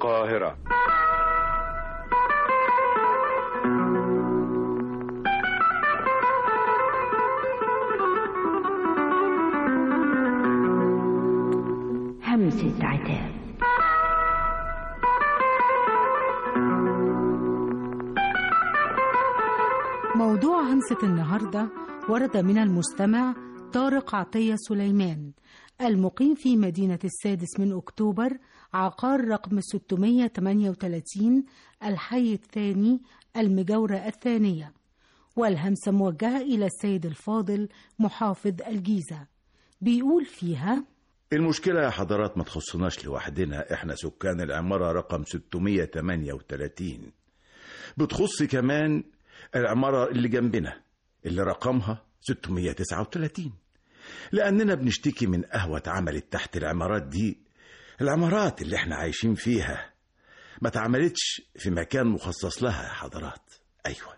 القاهرة همسة عتاب موضوع همسة النهاردة ورد من المستمع طارق عطية سليمان المقيم في مدينة السادس من أكتوبر عقار رقم 638 الحي الثاني المجاورة الثانية والهمسة موجهة إلى السيد الفاضل محافظ الجيزة بيقول فيها المشكلة يا حضرات ما تخصناش لوحدنا احنا سكان العمارة رقم 638 بتخص كمان العمارة اللي جنبنا اللي رقمها 639 لأننا بنشتكي من قهوة اتعملت تحت العمارات دي العمارات اللي احنا عايشين فيها ما اتعملتش في مكان مخصص لها يا حضرات أيوة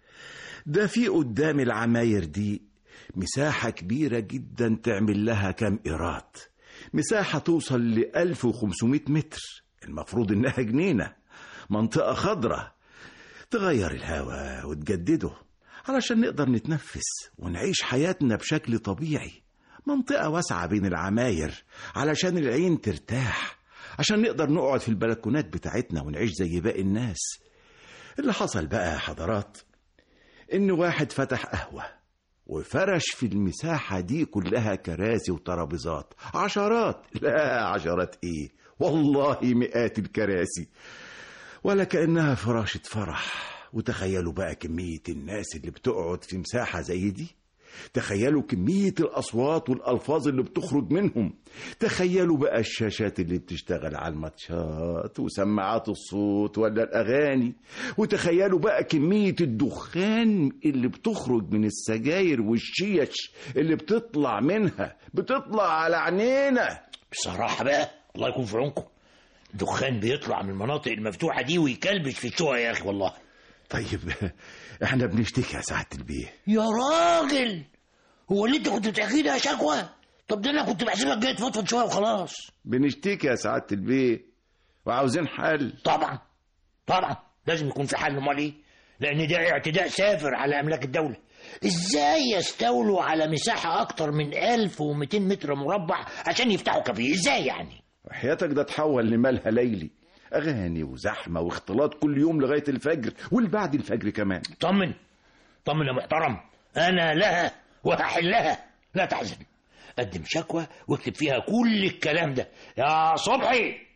ده في قدام العماير دي مساحة كبيرة جدا تعمل لها كام إيراد مساحة توصل ل 1500 متر المفروض إنها جنينة منطقة خضراء تغير الهواء وتجدده علشان نقدر نتنفس ونعيش حياتنا بشكل طبيعي منطقة واسعة بين العماير علشان العين ترتاح عشان نقدر نقعد في البلكونات بتاعتنا ونعيش زي باقي الناس اللي حصل بقى يا حضرات إن واحد فتح قهوة وفرش في المساحة دي كلها كراسي وترابيزات عشرات لا عشرات ايه والله مئات الكراسي ولا كأنها فراشة فرح وتخيلوا بقى كمية الناس اللي بتقعد في مساحة زي دي تخيلوا كمية الأصوات والألفاظ اللي بتخرج منهم تخيلوا بقى الشاشات اللي بتشتغل على الماتشات وسماعات الصوت ولا الأغاني وتخيلوا بقى كمية الدخان اللي بتخرج من السجاير والشيش اللي بتطلع منها بتطلع على عينينا بصراحة بقى الله يكون في عونكم دخان بيطلع من المناطق المفتوحة دي ويكلبش في الشقق يا أخي والله طيب احنا بنشتكي يا سعادة البيه يا راجل هو اللي انت كنت بتحكي ده شكوى طب ده انا كنت بحسبك جاي تفضفض شويه وخلاص بنشتكي يا سعادة البيه وعاوزين حل طبعا طبعا لازم يكون في حل امال ايه لان ده اعتداء سافر على املاك الدوله ازاي يستولوا على مساحه اكتر من 1200 متر مربع عشان يفتحوا كافيه ازاي يعني وحياتك ده تحول لمالها ليلي اغاني وزحمه واختلاط كل يوم لغايه الفجر والبعد الفجر كمان طمن طمن يا محترم انا لها وهحلها لا تحزن قدم شكوى واكتب فيها كل الكلام ده يا صبحي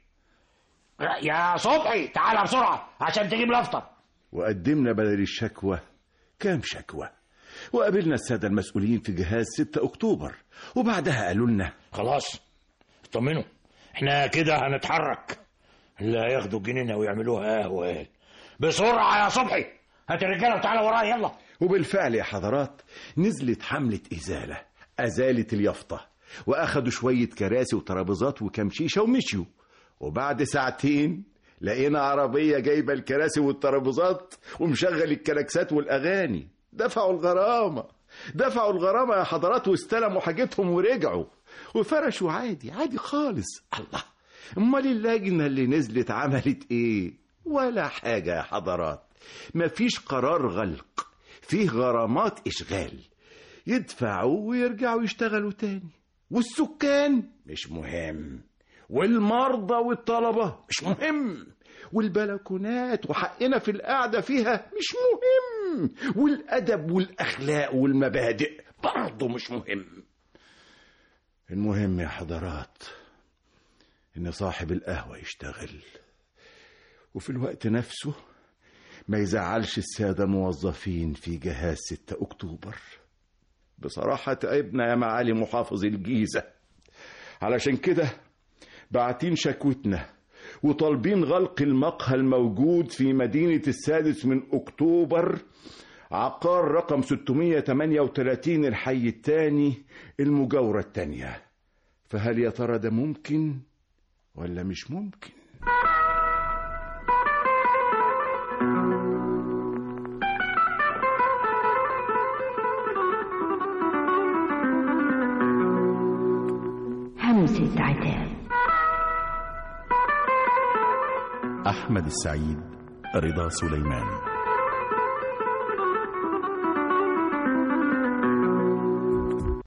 يا صبحي تعال بسرعه عشان تجيب الافطر وقدمنا بدل الشكوى كام شكوى وقابلنا الساده المسؤولين في جهاز 6 اكتوبر وبعدها قالوا لنا خلاص اطمنوا احنا كده هنتحرك لا ياخدوا الجنينه ويعملوها قهوه بسرعه يا صبحي هات الرجاله وتعالى ورايا يلا وبالفعل يا حضرات نزلت حملة إزالة أزالت اليافطة وأخدوا شوية كراسي وترابيزات وكم شيشة ومشيوا وبعد ساعتين لقينا عربية جايبة الكراسي والترابيزات ومشغل الكلاكسات والأغاني دفعوا الغرامة دفعوا الغرامة يا حضرات واستلموا حاجتهم ورجعوا وفرشوا عادي عادي خالص الله امال اللجنة اللي نزلت عملت ايه ولا حاجة يا حضرات مفيش قرار غلق فيه غرامات إشغال يدفعوا ويرجعوا يشتغلوا تاني والسكان مش مهم والمرضى والطلبة مش مهم والبلكونات وحقنا في القعدة فيها مش مهم والأدب والأخلاق والمبادئ برضه مش مهم المهم يا حضرات إن صاحب القهوة يشتغل وفي الوقت نفسه ما يزعلش السادة الموظفين في جهاز 6 أكتوبر بصراحة تعبنا يا معالي محافظ الجيزة علشان كده باعتين شكوتنا وطالبين غلق المقهى الموجود في مدينة السادس من أكتوبر عقار رقم 638 الحي الثاني المجاورة الثانية فهل يا ترى ده ممكن ولا مش ممكن؟ همسة عتاب أحمد السعيد رضا سليمان